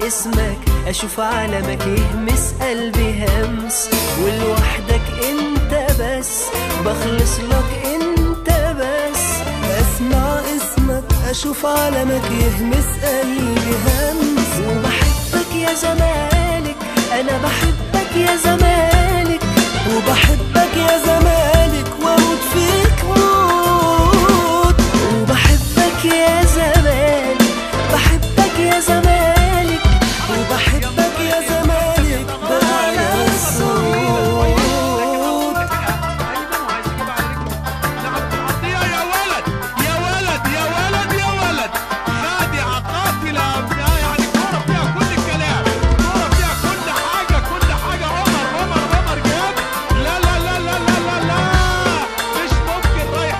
اسمك اشوف علمك يهمس قلبي همس ولوحدك انت بس بخلص لك انت بس اسمع اسمك اشوف علمك يهمس قلبي همس وبحبك يا زمالك انا بحبك يا زمالك وبحبك يا زمالك واموت فيك موت وبحبك يا زمالك بحبك يا زمالك وبحبك يا زمالك بأعلى الصوت يا ولد يا ولد يا ولد يا ولد خادعة قاتلة يعني كورة فيها كل الكلام كورة فيها كل حاجة كل حاجة عمر عمر عمر جاب لا لا لا لا لا لا لا مش ممكن رايح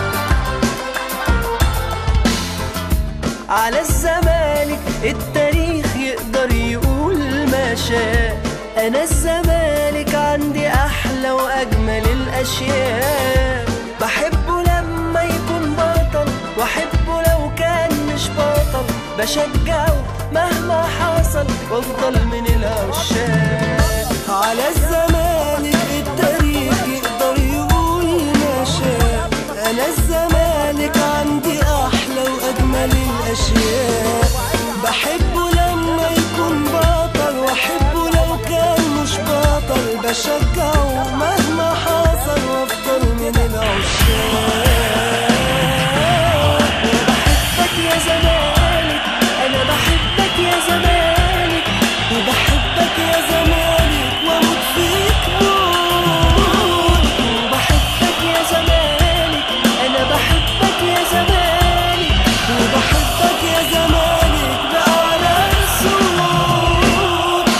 على الزمالك التاريخ يقدر يقول ما شاء انا الزمالك عندي احلى واجمل الاشياء بحبه لما يكون بطل واحبه لو كان مش بطل بشجعه مهما حصل وافضل من العشاق على الزمالك التاريخ يقدر يقول ما شاء انا الزمالك عندي احلى واجمل الاشياء بحبه لما يكون بطل واحبه لو كان مش بطل بشجعه مهما حصل وافضل من العشاق بحبك يا زمالك انا بحبك يا زمالك وبحبك يا زمالك واموت فيك موت وبحبك يا زمالك انا بحبك يا زمالك وبحبك يا زمالك بأعلى الصوت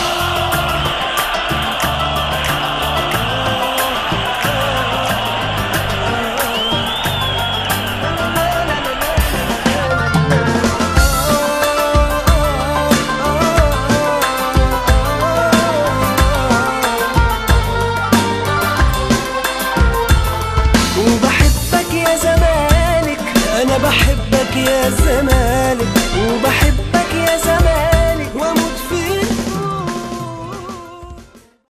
وبحبك يا زمالك أنا بحبك يا زمالك وبحب